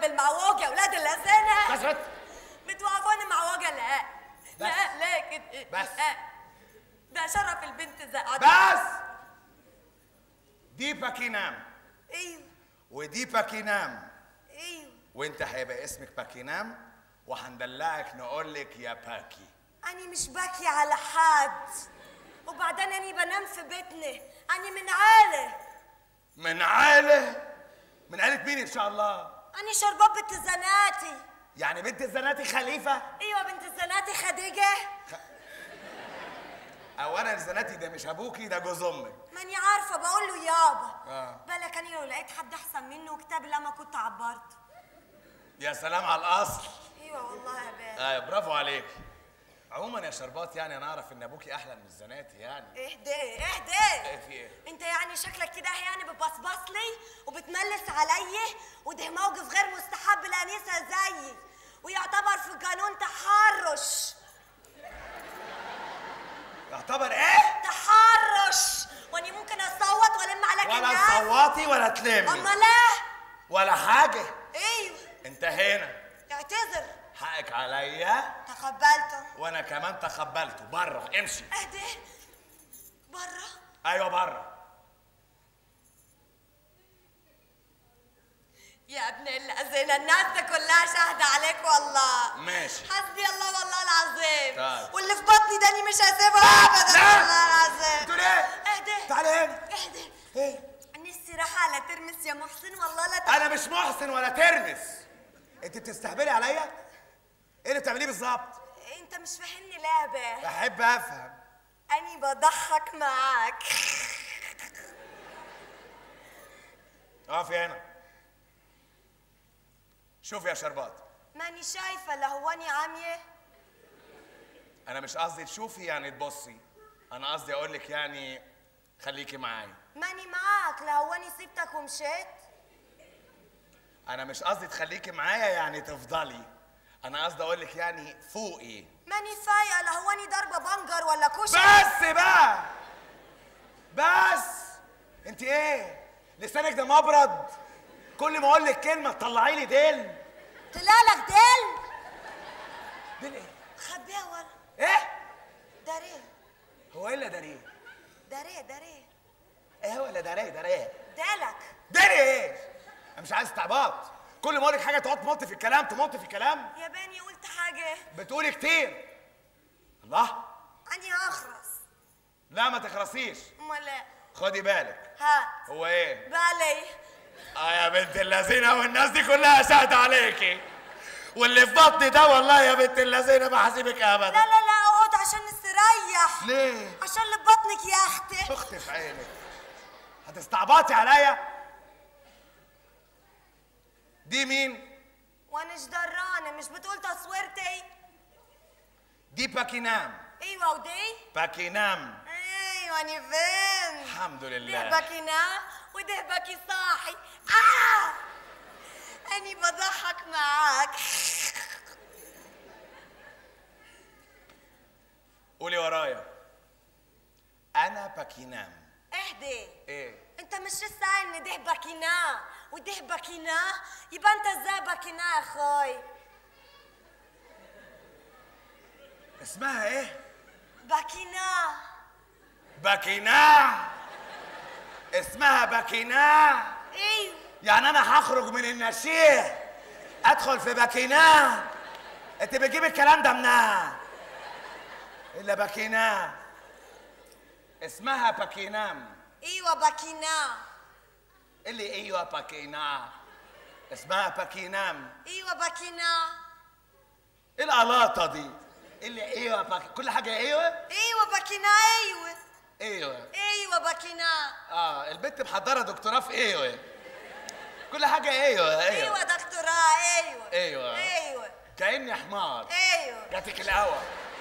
جنب المعوج يا ولاد اللذينه بس بتوقفوني معوجه لا لا لا كده بس. لا. ده شرف البنت زقط بس دي باكينام ايوه ودي باكينام ايوه وانت هيبقى اسمك باكينام وهندلعك نقول لك يا باكي أنا مش باكي على حد وبعدين أنا بنام في بيتنا أنا من عالة من عائلة من عائلة مين ان شاء الله أنا شربات بنت زناتي يعني بنت الزناتي خليفة أيوة بنت زناتي خديجة اولا الزناتي ده مش ابوكي ده جوز امك ماني عارفة بقول له يابا آه. بالك أنا لو لقيت حد أحسن منه كتاب لما كنت عبرته يا سلام على الاصل أيوة والله يا بيه ايوه برافو عليك عموما يا شربات يعني انا اعرف ان ابوكي احلى من الزناتي يعني اهدي ايه اهدي في ايه انت يعني شكلك كده يعني بتبصبص لي وبتملس عليا وده موقف غير مستحب لانسه زيي ويعتبر في قانون تحرش يعتبر ايه تحرش واني ممكن اصوت والم عليك ولا الناس تصوتي ولا تلمي اما لا ولا حاجه ايوه انت هنا اعتذر حقك عليا تقبلته وانا كمان تقبلته بره امشي اهدي بره ايوه بره يا ابن الذين الناس دي كلها شاهدة عليك والله ماشي حسبي الله والله العظيم طيب. واللي في بطني ده أنا مش هسيبها ابدا لا. والله العظيم انتوا ليه اهدي تعالي هنا اهدي ايه نفسي رايحة على ترمس يا محسن والله لا تخ... انا مش محسن ولا ترمس انت بتستهبلي عليا ايه اللي بتعمليه بالظبط انت مش فاهمني لعبة بحب افهم اني بضحك معاك اقفي هنا شوف يا شربات ماني شايفة لهواني عامية انا مش قصدي تشوفي يعني تبصي انا قصدي اقول لك يعني خليكي معايا ماني معاك لهواني سبتك ومشيت انا مش قصدي تخليكي معايا يعني تفضلي انا قصدي اقول لك يعني فوقي ماني فايقة لهواني ضربة بنجر ولا كشري بس بقى بس انت ايه لسانك ده مبرد كل ما اقول لك كلمه تطلعي لي ديل طلعلك ديل ديل ايه خبيها ورا ايه داريه هو ايه اللي داريه داريه داريه ايه هو اللي داريه داريه دالك داري ايه انا مش عايز استعباط كل ما اقول لك حاجه تقعد تمط في الكلام تمط في الكلام يا بني قلت حاجة بتقولي كتير الله أني أخرس لا ما تخرسيش أمال لا خدي بالك هات هو ايه بالي اه يا بنت اللذينه والناس دي كلها شاهده عليكي واللي في بطني ده والله يا بنت اللذينه ما هسيبك لا ابدا لا لا اقعد عشان نستريح ليه عشان اللي ببطنك يا أختي اختي في عينك هتستعبطي عليا دي مين وأنا إيش درانة مش بتقول تصويرتي دي باكينام أيوة ودي باكينام أيوة أنا فهمت الحمد ده لله باكينا وده باكي صاحي آه أني بضحك معاك قولي ورايا انا باكينام اهدي ايه انت مش لسه قايل ان ده باكينا وده باكينا يبقى انت ازاي باكينا يا اخوي اسمها ايه باكينا باكينا اسمها باكينا ايوه يعني انا هخرج من النشيع ادخل في باكينا انت بتجيب الكلام ده منين الا باكينا اسمها باكينام ايوه باكينا اللي ايوه باكينا اسمها باكينام ايوه باكينا ايه القلاطه دي اللي ايوه باك... كل حاجه ايوه ايوه باكينا ايوه ايوه ايوه باكينا اه البنت محضره دكتوراه في ايوه كل حاجه ايوه ايوه ايوه دكتوراه ايوه ايوه ايوه كاني حمار ايوه جاتك الهوا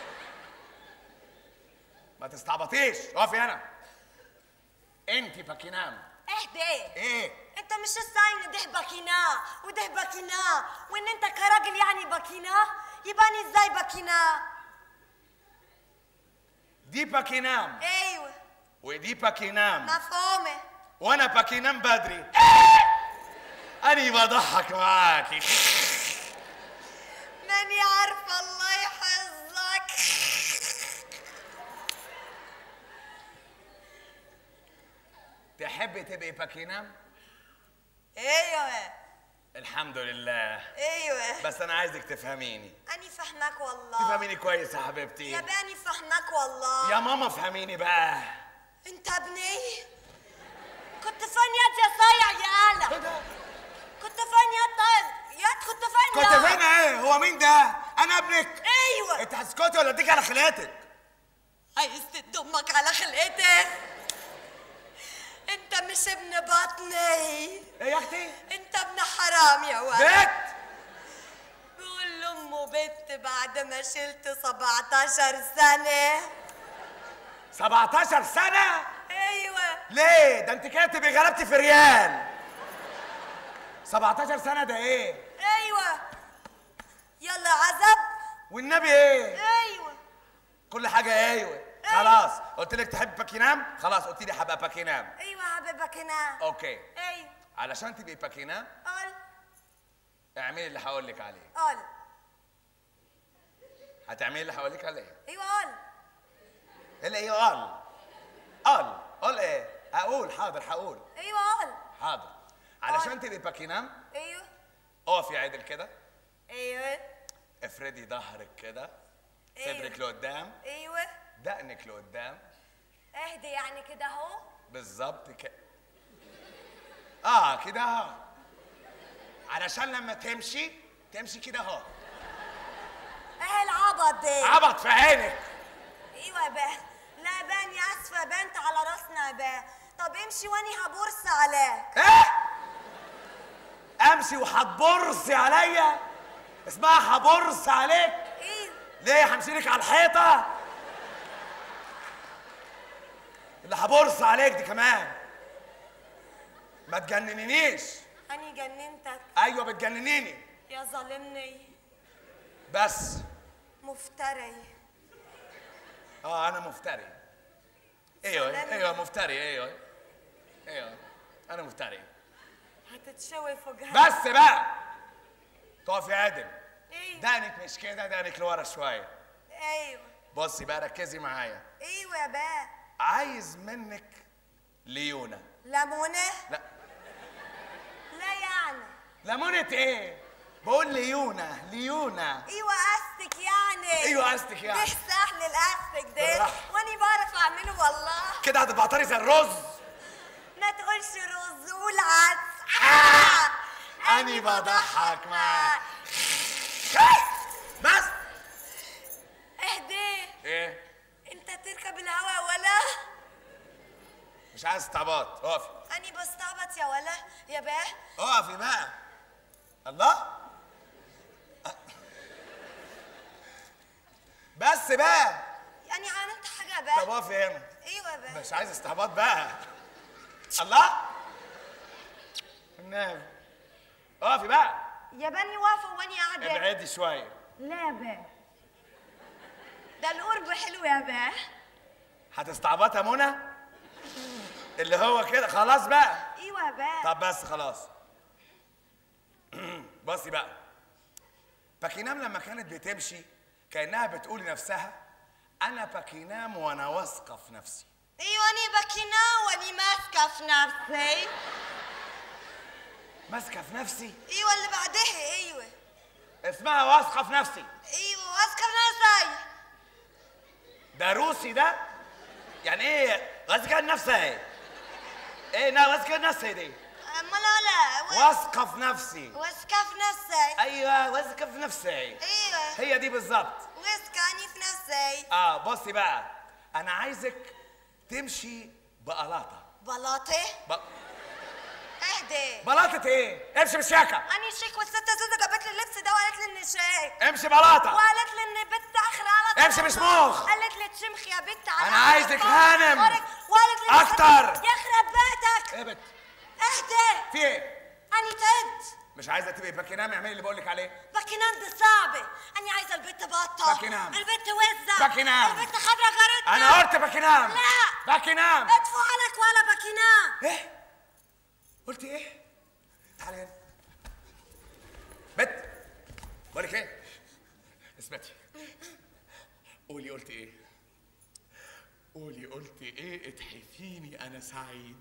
ما تستعبطيش اقفي هنا انت باكينام اهدي ايه انت مش لسه قايل ان ده باكينا وده باكينا وان انت كراجل يعني باكينا يبقى انا ازاي باكينا دي باكينام ايوه ودي باكينام مفهومه وانا باكينام بدري اني بضحك معاكي ماني عارفة الله يحفظك تحبي تبقي باكينام ايوه الحمد لله ايوه بس انا عايزك تفهميني اني فهمك والله تفهميني كويس يا حبيبتي يا باني فهمك والله يا ماما فهميني بقى انت ابني كنت فين يد يا صايع يا آلة كنت فين يد طيب يد كنت فين كنت يد؟ فين ايه هو مين ده انا ابنك ايوه انت هتسكتي ولا اديك على خلقتك عايز تدمك على خلقتك انت مش ابن بطني ايه يا اختي انت ابن حرام يا ولد بيت بقول لامه بنت بعد ما شلت 17 سنة 17 سنة ايوه ليه ده انت كده تبقي غلبتي في ريال 17 سنة ده ايه ايوه يلا عزب والنبي ايه ايوه كل حاجة ايوه خلاص قلت لك تحب باكينام خلاص قلت لي هبقى باكينام ايوه حبيبك هنا اوكي ايوه علشان تبقي باكينام قول اعملي اللي هقول لك عليه قول هتعملي اللي هقول لك عليه ايوه قول ايه اللي ايه قال قال قال ايه اقول حاضر هقول ايوه قول حاضر علشان تبقي باكينام ايوه اقفي عدل كده ايوه افردي ظهرك كده أيوة. صدرك لقدام ايوه دقنك لقدام اهدي يعني كده اهو بالظبط كده اه كده اهو علشان لما تمشي تمشي كده اهو ايه العبط ده عبط في عينك ايوه يا باه لا يا بان يا اسفه بنت على راسنا يا باه طب امشي واني هبورس عليك ايه امشي وهتبرصي عليا اسمها هبرص عليك ايوه ليه همشيلك على الحيطه اللي هبرص عليك دي كمان ما تجننينيش اني جننتك ايوه بتجننيني يا ظالمني بس مفتري اه انا مفتري ايوه سلام. ايوه مفتري ايوه ايوه انا مفتري هتتشوي فوقها بس بقى تقفي عادل ايوه دقنك مش كده دقنك لورا شويه ايوه بصي بقى ركزي معايا ايوه يا باه عايز منك ليونه ليمونه لا لا يعني ليمونه ايه بقول ليونه ليونه ايوه قصدك يعني ايوه قصدك يعني ده سهل القصدك ده بالراحة. واني بعرف اعمله والله كده هتبعتري زي الرز ما تقولش رز قول عدس آه. أني بضحك معاك. بس اهدي ايه انت تركب الهواء ولا مش عايز استعباط اقفي اني بستعبط يا ولا يا باه اقفي بقى الله بس بقى يعني عملت حاجه طب باه اقفي هنا ايوه يا باه مش عايز استعباط بقى الله النبي اقفي بقى يا بني واقفه واني قاعده ابعدي شويه لا يا باه ده القرب حلو يا باه هتستعبط يا منى اللي هو كده خلاص بقى ايوه يا باه طب بس خلاص بصي بقى باكينام لما كانت بتمشي كانها بتقول لنفسها انا باكينام وانا واثقه في نفسي ايوه اني بكينا واني ماسكه في نفسي ماسكه في نفسي ايوه اللي بعدها ايوه اسمها واثقه في نفسي ايوه ماسكه في نفسي ده روسي ده يعني ايه واثقه في نفسها ايه ايه نا واثقه في نفسي دي امال لا واثقه في نفسي ماسكه في نفسي ايوه واثقه في نفسي ايوه هي دي بالظبط ماسكه اني في نفسي اه بصي بقى انا عايزك تمشي بقلاطه بلاطه ب... اهدي بلاطه ايه امشي بالشياكه اني شيك والست زوزة جابت لي اللبس ده وقالت لي اني شيك امشي بلاطه وقالت لي اني بنت اخر على امشي بشموخ. قالت لي تشمخ يا بنت على أنا عايزك هانم. وقالت لي أكتر. يخرب بيتك ايه بت اهدي في ايه اني تد مش عايزه تبقي باكينام اعملي اللي بقول لك عليه باكينام دي صعبة أنا عايزة البنت بطة باكينام. البنت وزة باكينام. البنت خضرة جارتنا انا قلت باكينام لا. باكينام ادفع لك ولا باكينام ايه قلت ايه تعالي هنا امريكان اثبتي قولي قلت ايه قولي قلت ايه اتحفيني انا سعيد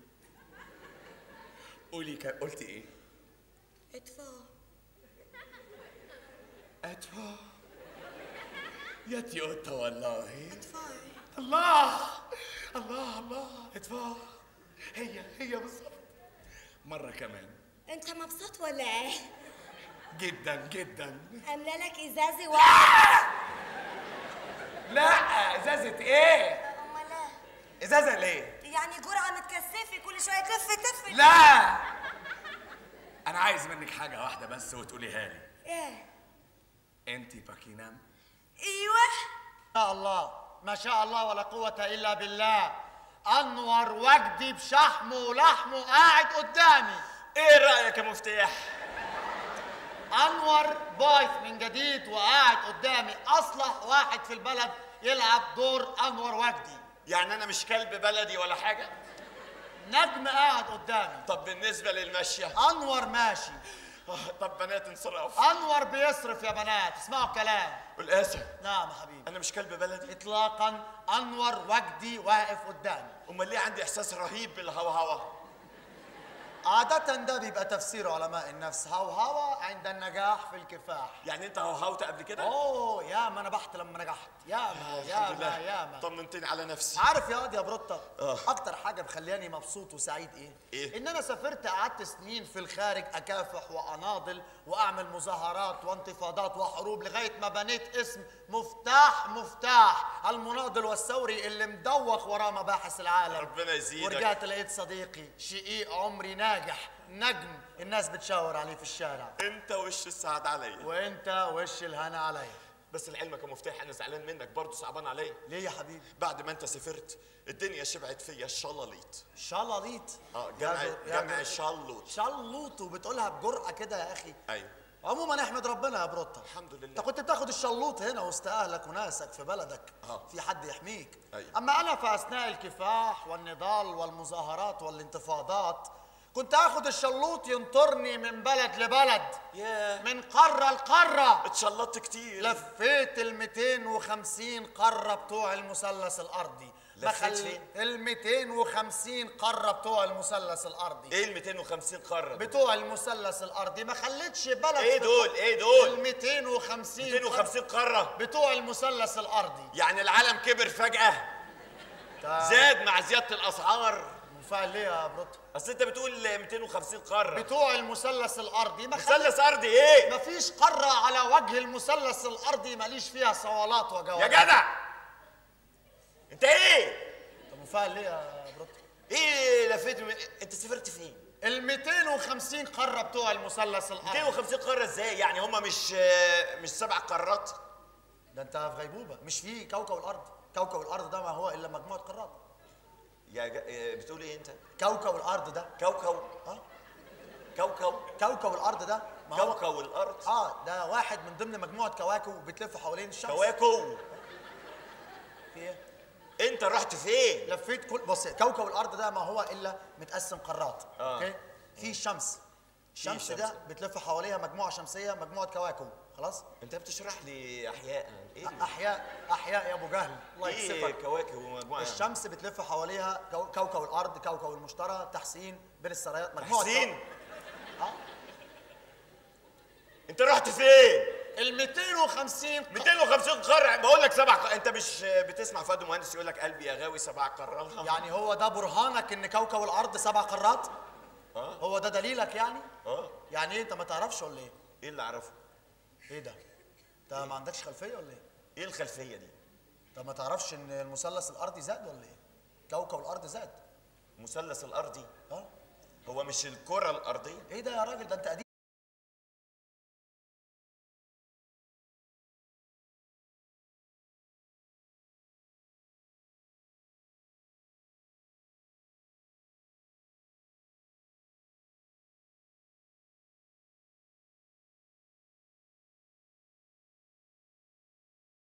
قولي كان قلت ايه ادفع ادفع يا تيوتا والله ادفعي الله الله الله ادفع هي هي بالظبط مرة كمان انت مبسوط ولا ايه؟ جدا جدا عامله لك ازازه واحد لا ازازه ايه امال ايه؟ ازازه ليه يعني جرعه متكثفه كل شويه تف تف لا انا عايز منك حاجة واحدة بس وتقوليها لي ايه؟ انت باكينام ايوه شاء الله ما شاء الله ولا قوة إلا بالله أنور وجدي بشحمه ولحمه قاعد قدامي ايه رايك يا مفتاح أنور بايث من جديد وقاعد قدامي أصلح واحد في البلد يلعب دور أنور وجدي يعني انا مش كلب بلدي ولا حاجه نجم قاعد قدامي طب بالنسبه للمشيه أنور ماشي آه، طب بنات انصراف أنور بيصرف يا بنات اسمعوا الكلام والاسف نعم يا حبيبي انا مش كلب بلدي إطلاقا أنور وجدي واقف قدامي امال ليه عندي احساس رهيب بالهوهوه عادة ده بيبقى تفسير علماء النفس هوهوة عند النجاح في الكفاح يعني انت هوهوت قبل كده اوه يا ما نجحت لما نجحت يا ما يا الحمد ما لله يا ما طمنتني على نفسي عارف يا واد يا بروتا آه. اكتر حاجه مخلياني مبسوط وسعيد ايه إيه؟ ان انا سافرت قعدت سنين في الخارج اكافح واناضل واعمل مظاهرات وانتفاضات وحروب لغايه ما بنيت اسم مفتاح مفتاح المناضل والثوري اللي مدوخ وراه مباحث العالم ربنا يزيدك. ورجعت لقيت صديقي شقيق عمري ناجح نجم الناس بتشاور عليه في الشارع انت وش السعد عليا وانت وش الهنا عليا بس لعلمك يا مفتاح انا زعلان منك برضه صعبان عليا ليه يا حبيبي بعد ما انت سافرت الدنيا شبعت فيا الشلاليط شلاليط اه يا جمع جو- يا جمع جو- شلوط شلوط وبتقولها بجرأة كده يا أخي ايوه عموما احمد ربنا يا بروتا الحمد لله. انت كنت بتاخد الشلوط هنا وسط اهلك وناسك في بلدك آه. في حد يحميك أيوة. اما انا في اثناء الكفاح والنضال والمظاهرات والانتفاضات كنت اخد الشلوط ينطرني من بلد لبلد ياه. من قاره لقاره اتشلطت كتير لفيت ال 250 قاره بتوع المثلث الارضي ما لفيت خل- فين؟ ال 250 قاره بتوع المثلث الارضي ايه ال 250 قاره دول؟ بتوع المثلث الارضي ما خلتش بلد ايه في- دول؟ ايه دول؟ ال 250 250 قاره بتوع المثلث الارضي يعني العالم كبر فجاه زاد مع زياده الاسعار منفعل ليه يا بروتو اصل انت بتقول 250 قاره بتوع المثلث الارضي ما خلت مثلث ارضي ايه مفيش قاره على وجه المثلث الارضي ماليش فيها صوالات يا وجوالات جدع انت ايه طب منفعل ليه يا بروتو ايه لفيت من... انت سافرت فين ال 250 قاره بتوع المثلث الارضي 250 قاره ازاي يعني هم مش مش سبع قارات ده انت في غيبوبه مش في كوكب الارض كوكب الارض ده ما هو الا مجموعه قارات يا ج... إيه بتقول ايه انت كوكب الارض ده كوكب اه كوكب كوكب الارض ده ما هو كوكب الارض اه ده واحد من ضمن مجموعه كواكب بتلف حوالين الشمس كواكب في ايه انت رحت فين لفيت كل بص كوكب الارض ده ما هو الا متقسم قارات آه. اوكي في الشمس الشمس شمس. ده بتلف حواليها مجموعه شمسيه مجموعه كواكب خلاص انت بتشرح لي احياء ايه احياء احياء يا ابو جهل الله ايه يكسفك كواكب ومجموعه الشمس بتلف حواليها كو- كوكب الارض كوكب المشتري تحسين بين السرايات مجموعه حسين اه انت رحت فين ال 250 ق- 250 قاره بقول لك سبع ق... انت مش بتسمع فؤاد مهندس يقول لك قلبي يا غاوي سبع قارات يعني هو ده برهانك ان كوكب الارض سبع قارات اه هو ده دليلك يعني اه يعني ايه انت ما تعرفش ولا ايه ايه اللي اعرفه ايه ده انت ما عندكش خلفيه ولا ايه ايه الخلفيه دي انت ما تعرفش ان المثلث الارضي زاد ولا ايه كوكب الارض زاد مثلث الارضي اه هو مش الكره الارضيه ايه ده يا راجل ده انت قديم